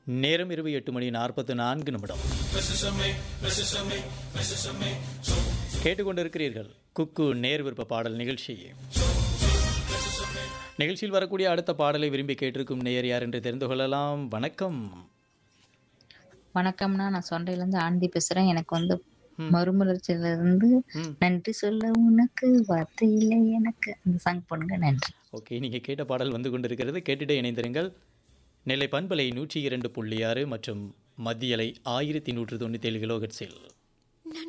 நேரம் இரவு எட்டு மணி நாற்பத்து நான்கு நிமிடம் கேட்டுக்கொண்டிருக்கிறீர்கள் குக்கு நேர் விருப்ப பாடல் நிகழ்ச்சி நிகழ்ச்சியில் வரக்கூடிய அடுத்த பாடலை விரும்பி கேட்டிருக்கும் நேயர் யார் என்று தெரிந்து கொள்ளலாம் வணக்கம் வணக்கம்னா நான் சொன்னையிலேருந்து ஆண்டி பேசுறேன் எனக்கு வந்து மறுமலர்ச்சியில இருந்து நன்றி சொல்ல உனக்கு வார்த்தை இல்லை எனக்கு அந்த சாங் பண்ணுங்க நன்றி ஓகே நீங்கள் கேட்ட பாடல் வந்து கொண்டிருக்கிறது கேட்டுட்டே இணைந்திருங்கள் நெல்லை பண்பலை நூற்றி இரண்டு புள்ளி ஆறு மற்றும் மத்தியலை ஆயிரத்தி நூற்று தொண்ணூற்றி ஏழு கிலோஹெட்ஸில்